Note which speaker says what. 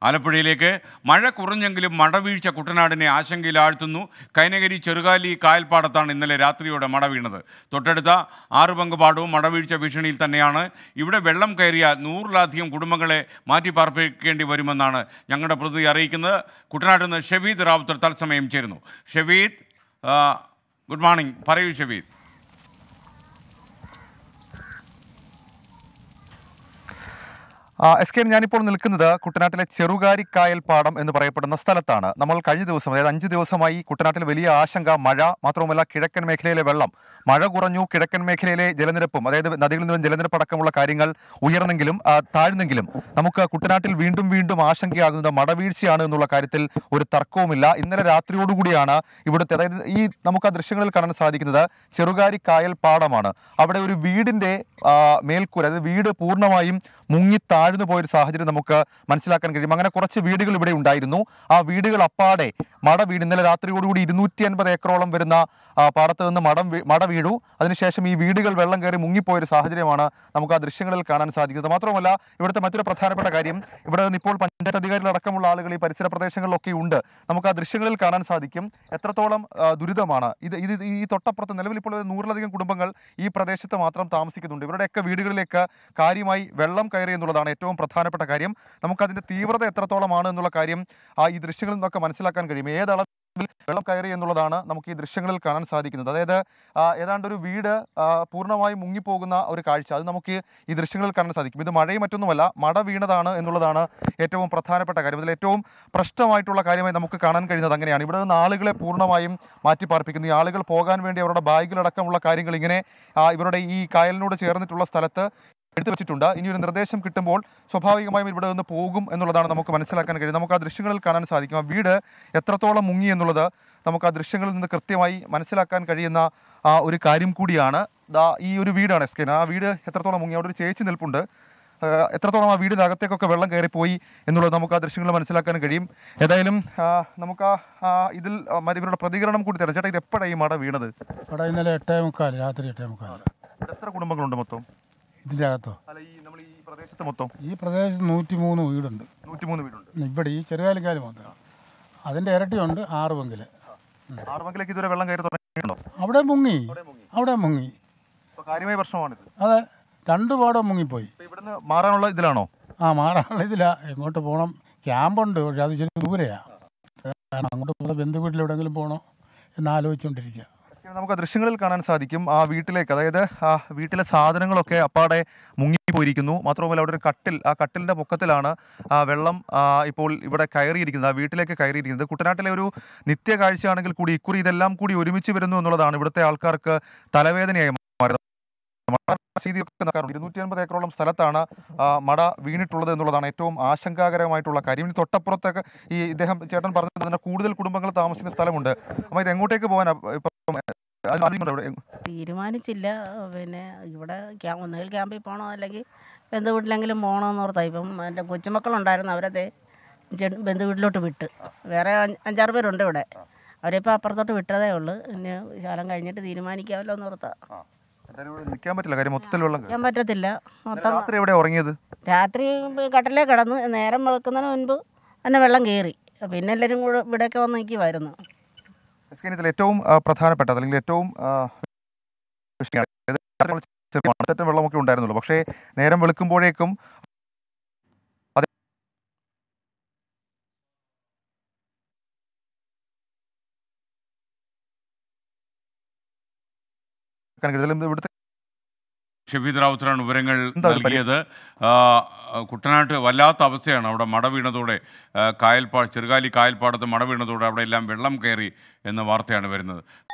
Speaker 1: ആലപ്പുഴയിലേക്ക് മഴ കുറഞ്ഞെങ്കിലും മടവീഴ്ച കുട്ടനാടിനെ ആശങ്കയിലാഴ്ത്തുന്നു കൈനഗരി ചെറുകാലി കായൽപ്പാടത്താണ് ഇന്നലെ രാത്രിയോടെ മട വീണത് തൊട്ടടുത്ത ആറുപങ്കുപാടവും മടവീഴ്ച ഭീഷണിയിൽ തന്നെയാണ് ഇവിടെ വെള്ളം കയറിയ നൂറിലധികം കുടുംബങ്ങളെ മാറ്റിപ്പാർപ്പിക്കേണ്ടി വരുമെന്നാണ് ഞങ്ങളുടെ പ്രതിനിധി അറിയിക്കുന്നത് കുട്ടനാട്ടിൽ നിന്ന് ഷെവീദ് റാവുത്തർ തത്സമയം ചേരുന്നു ഷെവീദ് ആ, ഗുഡ് മോർണിംഗ് പറയൂ ഷെവീദ്
Speaker 2: ആ, എസ് കെ ഞാനിപ്പോൾ നിൽക്കുന്നത് കുട്ടനാട്ടിലെ ചെറുകാരിക്കായൽ പാടം എന്ന് പറയപ്പെടുന്ന സ്ഥലത്താണ് നമ്മൾ കഴിഞ്ഞ ദിവസം അതായത് അഞ്ച് ദിവസമായി കുട്ടനാട്ടിൽ വലിയ ആശങ്ക മഴ മാത്രവുമല്ല കിഴക്കൻ മേഖലയിലെ വെള്ളം മഴ കുറഞ്ഞു കിഴക്കൻ മേഖലയിലെ ജലനിരപ്പും അതായത് നദികളിൽ നിന്നും ജലനിരപ്പ് അടക്കമുള്ള കാര്യങ്ങൾ ഉയർന്നെങ്കിലും ആ, താഴ്ന്നെങ്കിലും നമുക്ക് കുട്ടനാട്ടിൽ വീണ്ടും വീണ്ടും ആശങ്കയാകുന്നത് മടവീഴ്ചയാണ് എന്നുള്ള കാര്യത്തിൽ ഒരു തർക്കവുമില്ല ഇന്നലെ രാത്രിയോടുകൂടിയാണ് ഇവിടുത്തെ അതായത് ഈ നമുക്ക് ആ ദൃശ്യങ്ങളിൽ കാണാൻ സാധിക്കുന്നത് ചെറുകാരി കായൽ പാടമാണ് അവിടെ ഒരു വീടിന്റെ ആ, മേൽക്കൂര അതായത് വീട് പൂർണ്ണമായും മുങ്ങി താഴ്ന്നു പോയൊരു സാഹചര്യം നമുക്ക് മനസ്സിലാക്കാൻ കഴിയും അങ്ങനെ കുറച്ച് വീടുകൾ ഇവിടെ ഉണ്ടായിരുന്നു ആ വീടുകൾ അപ്പാടെ മട വീട് ഇന്നലെ രാത്രിയോടുകൂടി ഇരുന്നൂറ്റി അൻപത് ഏക്കറോളം വരുന്ന ആ, പാടത്ത് നിന്ന് മടം വീ- മട വീണു അതിനുശേഷം ഈ വീടുകൾ വെള്ളം കയറി മുങ്ങിപ്പോയൊരു സാഹചര്യമാണ് നമുക്ക് ആ ദൃശ്യങ്ങളിൽ കാണാൻ സാധിക്കുന്നത് മാത്രമല്ല ഇവിടുത്തെ മറ്റൊരു പ്രധാനപ്പെട്ട കാര്യം ഇവിടെ നിന്ന് ഇപ്പോൾ പഞ്ചായത്ത് അധികാരികൾ അടക്കമുള്ള ആളുകൾ ഈ പരിസര പ്രദേശങ്ങളിലൊക്കെ ഉണ്ട് നമുക്ക് ആ ദൃശ്യങ്ങളിൽ കാണാൻ സാധിക്കും എത്രത്തോളം ആ, ദുരിതമാണ് ഇത് ഇത് ഈ തൊട്ടപ്പുറത്ത് നിലവിൽ ഇപ്പോൾ ഒരു നൂറിലധികം കുടുംബങ്ങൾ ഈ പ്രദേശത്ത് മാത്രം താമസിക്കുന്നുണ്ട് ഇവരുടെയൊക്കെ വീടുകളിലേക്ക് കാര്യമായി വെള്ളം കയറി എന്നുള്ളതാണ് ഏറ്റവും പ്രധാനപ്പെട്ട കാര്യം നമുക്കതിൻ്റെ തീവ്രത എത്രത്തോളമാണ് എന്നുള്ള കാര്യം ആ ഈ ദൃശ്യങ്ങളിൽ നിന്നൊക്കെ മനസ്സിലാക്കാൻ കഴിയും ഏതളവിൽ വെള്ളം കയറി എന്നുള്ളതാണ് നമുക്ക് ഈ ദൃശ്യങ്ങളിൽ കാണാൻ സാധിക്കുന്നത് അതായത് ആ, ഏതാണ്ട് ഒരു വീട് ആ, പൂർണ്ണമായും മുങ്ങിപ്പോകുന്ന ഒരു കാഴ്ച അത് നമുക്ക് ഈ ദൃശ്യങ്ങളിൽ കാണാൻ സാധിക്കും ഇത് മഴയും മറ്റൊന്നുമല്ല മട വീണതാണ് എന്നുള്ളതാണ് ഏറ്റവും പ്രധാനപ്പെട്ട കാര്യം അതിൽ ഏറ്റവും പ്രശ്നമായിട്ടുള്ള കാര്യമായി നമുക്ക് കാണാൻ കഴിയുന്നത് അങ്ങനെയാണ് ഇവിടെ നിന്ന് ആളുകളെ പൂർണ്ണമായും മാറ്റി പാർപ്പിക്കുന്നു ഈ ആളുകൾ പോകാൻ വേണ്ടി അവരുടെ ബാഗിലടക്കമുള്ള കാര്യങ്ങൾ ഇങ്ങനെ ആ, ഇവരുടെ ഈ കായലിനോട് ചേർന്നിട്ടുള്ള സ്ഥലത്ത് എടുത്തു വെച്ചിട്ടുണ്ട് ഇനി ഒരു നിർദ്ദേശം കിട്ടുമ്പോൾ സ്വാഭാവികമായും ഇവിടെ നിന്ന് പോകും എന്നുള്ളതാണ് നമുക്ക് മനസ്സിലാക്കാൻ കഴിയും നമുക്ക് ആ ദൃശ്യങ്ങളിൽ കാണാൻ സാധിക്കും ആ വീട് എത്രത്തോളം മുങ്ങി എന്നുള്ളത് നമുക്ക് ആ ദൃശ്യങ്ങളിൽ നിന്ന് കൃത്യമായി മനസ്സിലാക്കാൻ കഴിയുന്ന ആ ഒരു കാര്യം കൂടിയാണ് ദാ ഈ ഒരു വീടാണ് എസ്കേൻ ആ വീട് എത്രത്തോളം മുങ്ങി അവിടെ ഒരു ചേച്ചി നിൽപ്പുണ്ട് ആ, എത്രത്തോളം ആ വീടിൻ്റെ അകത്തേക്കൊക്കെ വെള്ളം കയറിപ്പോയി എന്നുള്ളത് നമുക്ക് ആ ദൃശ്യങ്ങളിൽ മനസ്സിലാക്കാൻ കഴിയും ഏതായാലും ആ, നമുക്ക് ആ ആ, ഇതിൽ ആ, മറ്റ് ഇവരുടെ പ്രതികരണം കൂടി തരാം ചേട്ടാ ഇത് എപ്പോഴാണ് ഈ മട വീണത്
Speaker 3: ഇവിടെ ഇന്നലെ എട്ടേ മുക്കാൽ രാത്രി എട്ടേ മുക്കാൽ
Speaker 2: ഇവിടെ എത്ര കുടുംബങ്ങളുണ്ട് മൊത്തം
Speaker 3: ഇതിൻ്റെ അകത്തോ
Speaker 2: അല്ല ഈ നമ്മൾ ഈ പ്രദേശത്ത് മൊത്തം
Speaker 3: ഈ പ്രദേശത്ത് നൂറ്റി മൂന്ന് വീടുണ്ട്
Speaker 2: നൂറ്റിമൂന്ന് വീടുണ്ട്
Speaker 3: ഇവിടെ ഈ ചെറുകാലിക്കാല് മാത്രം അതിൻ്റെ ഇരട്ടിയുണ്ട് ആറ് പങ്കില്
Speaker 2: ആറുമംഗലേക്ക് ഇതുവരെ വെള്ളം കയറി തുടങ്ങിയിട്ടുണ്ടോ
Speaker 3: അവിടെ മുങ്ങി അവിടെ മുങ്ങി
Speaker 2: അപ്പോൾ കാര്യമായ പ്രശ്നമാണിത്
Speaker 3: അതെ രണ്ട് പാടം മുങ്ങിപ്പോയി
Speaker 2: അപ്പോൾ ഇവിടുന്ന് മാറാനുള്ള ഇതിലാണോ
Speaker 3: ആ മാറാനുള്ള ഇതില്ല എങ്ങോട്ട് പോകണം ക്യാമ്പുണ്ട് പക്ഷെ അത് ശരി ദൂരെയാണ് കാരണം അങ്ങോട്ട് പോകുന്ന ബന്ധു വീട്ടിൽ എവിടെയെങ്കിലും പോകണോ എന്ന് ആലോചിച്ചുകൊണ്ടിരിക്കുക
Speaker 2: നമുക്ക് ആ ദൃശ്യങ്ങളിൽ കാണാൻ സാധിക്കും ആ വീട്ടിലേക്ക് അതായത് ആ വീട്ടിലെ സാധനങ്ങളൊക്കെ അപ്പാടെ മുങ്ങിപ്പോയിരിക്കുന്നു മാത്രമല്ല അവിടെ ഒരു കട്ടിൽ ആ കട്ടിലിന്റെ പൊക്കത്തിലാണ് ആ വെള്ളം ആ, ഇപ്പോൾ ഇവിടെ കയറിയിരിക്കുന്നത് ആ വീട്ടിലേക്ക് കയറിയിരിക്കുന്നത് കുട്ടനാട്ടിലെ ഒരു നിത്യ കാഴ്ചയാണെങ്കിൽ കൂടി ഇക്കുറി ഇതെല്ലാം കൂടി ഒരുമിച്ച് വരുന്നു എന്നുള്ളതാണ് ഇവിടുത്തെ ആൾക്കാർക്ക് തലവേദനയായി മാറിയത് മഴ രീതിയൊക്കെ നടക്കാറുണ്ട് ഇരുന്നൂറ്റി അൻപത് ഏക്കറോളം സ്ഥലത്താണ് ആ, മട വീണിട്ടുള്ളത് എന്നുള്ളതാണ് ഏറ്റവും ആശങ്കാകരമായിട്ടുള്ള കാര്യം ഇനി തൊട്ടപ്പുറത്തൊക്കെ ഈ ഇദ്ദേഹം ചേട്ടൻ പറഞ്ഞത് തന്നെ കൂടുതൽ കുടുംബങ്ങൾ താമസിക്കുന്ന സ്ഥലമുണ്ട് അപ്പോൾ ഇത് എങ്ങോട്ടേക്ക് പോകാനാ ഇപ്പം അത് ആദ്യം കൊണ്ട് ഇവിടെ
Speaker 4: തീരുമാനിച്ചില്ല പിന്നെ ഇവിടെ ക്യാ ഒന്നുകിൽ ക്യാമ്പിൽ പോകണോ അല്ലെങ്കിൽ ബന്ധു വീട്ടിലെങ്കിലും പോകണമെന്ന് ഓർത്താ ഇപ്പം എൻ്റെ കൊച്ചുമക്കളുണ്ടായിരുന്നു അവരത് ജെ- ബന്ധു വീട്ടിലോട്ട് വിട്ട് വേറെ അഞ്ച് അഞ്ചാറ് പേരുണ്ട് ഇവിടെ അവരിപ്പോൾ അപ്പുറത്തോട്ട് വിട്ടതേ ഉള്ളൂ ഇനി ശാലം കഴിഞ്ഞിട്ട് തീരുമാനിക്കാമല്ലോ എന്ന് ഓർത്താ
Speaker 2: എന്തായാലും ഇവിടെ നിൽക്കാൻ പറ്റില്ല കാര്യം മൊത്തത്തിൽ വെള്ളം കയറി.
Speaker 4: നിൽക്കാൻ പറ്റത്തില്ല മൊത്തം
Speaker 2: രാത്രി എവിടെ ഉറങ്ങിയത്
Speaker 4: രാത്രി കട്ടിലേ കിടന്ന് നേരം വെളുക്കുന്നതിന് മുൻപ് തന്നെ വെള്ളം കയറി പിന്നെ എല്ലാവരും കൂടെ ഇവിടെയൊക്കെ വന്ന് നിൽക്കുമായിരുന്നു
Speaker 2: എസ്കേൻ ഇതിൽ ഏറ്റവും ആ, പ്രധാനപ്പെട്ടത് അല്ലെങ്കിൽ ഏറ്റവും ആ, വിഷയമാണ്. ഇത് രാത്രി നമ്മൾ ചെറിയ മണത്തട്ടും വെള്ളമൊക്കെ ഉണ്ടായിരുന്നുള്ളൂ പക്ഷേ നേരം വെളുക്കുമ്പോഴേക്കും അത് ഇതിലും ഇവിടുത്തെ
Speaker 1: ഷെഫീദ് റാവുത്തറാണ് വിവരങ്ങൾ
Speaker 2: എന്താ ഒരു പരി-
Speaker 1: നൽകിയത് ആ, കുട്ടനാട്ട് വല്ലാത്ത അവസ്ഥയാണ് അവിടെ മട വീണതോടെ ആ, കായൽപ്പാ ചെറുകാലി കായൽപ്പാടത്ത് മട വീണതോടെ അവിടെ എല്ലാം വെള്ളം കയറി എന്ന വാർത്തയാണ് വരുന്നത്